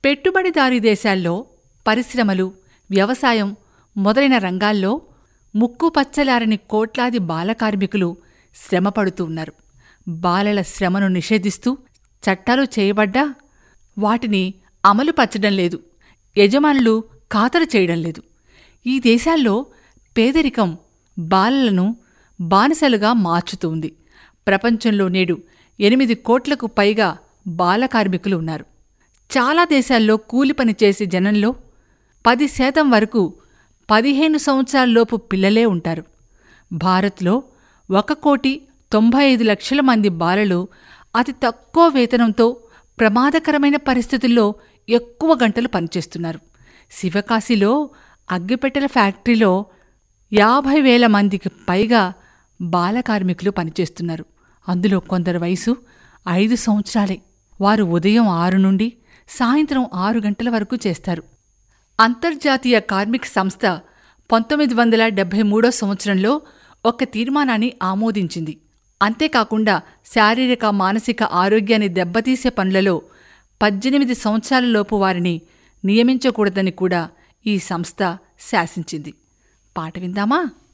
పెట్టుబడిదారీ దేశాల్లో పరిశ్రమలు వ్యవసాయం మొదలైన రంగాల్లో ముక్కు పచ్చలారని కోట్లాది బాలకార్మికులు శ్రమపడుతూ ఉన్నారు బాలల శ్రమను నిషేధిస్తూ చట్టాలు చేయబడ్డా వాటిని అమలు పరచడం లేదు యజమానులు ఖాతరు చేయడం లేదు ఈ దేశాల్లో పేదరికం బాలలను బానిసలుగా మార్చుతుంది ప్రపంచంలో నేడు ఎనిమిది కోట్లకు పైగా బాల కార్మికులు ఉన్నారు చాలా దేశాల్లో కూలి పని చేసే జనంలో పది శాతం వరకు పదిహేను సంవత్సరాలలోపు పిల్లలే ఉంటారు భారత్లో ఒక కోటి తొంభై ఐదు లక్షల మంది బాలలు అతి తక్కువ వేతనంతో ప్రమాదకరమైన పరిస్థితుల్లో ఎక్కువ గంటలు పనిచేస్తున్నారు శివకాశిలో అగ్గిపెట్టెల ఫ్యాక్టరీలో యాభై వేల మందికి పైగా బాల కార్మికులు పనిచేస్తున్నారు అందులో కొందరు వయసు ఐదు సంవత్సరాలే వారు ఉదయం ఆరు నుండి సాయంత్రం ఆరు గంటల వరకు చేస్తారు అంతర్జాతీయ కార్మిక సంస్థ పంతొమ్మిది వందల డెబ్బై మూడో సంవత్సరంలో ఒక తీర్మానాన్ని ఆమోదించింది అంతేకాకుండా శారీరక మానసిక ఆరోగ్యాన్ని దెబ్బతీసే పనులలో పద్దెనిమిది సంవత్సరాలలోపు వారిని నియమించకూడదని కూడా ఈ సంస్థ శాసించింది పాట విందామా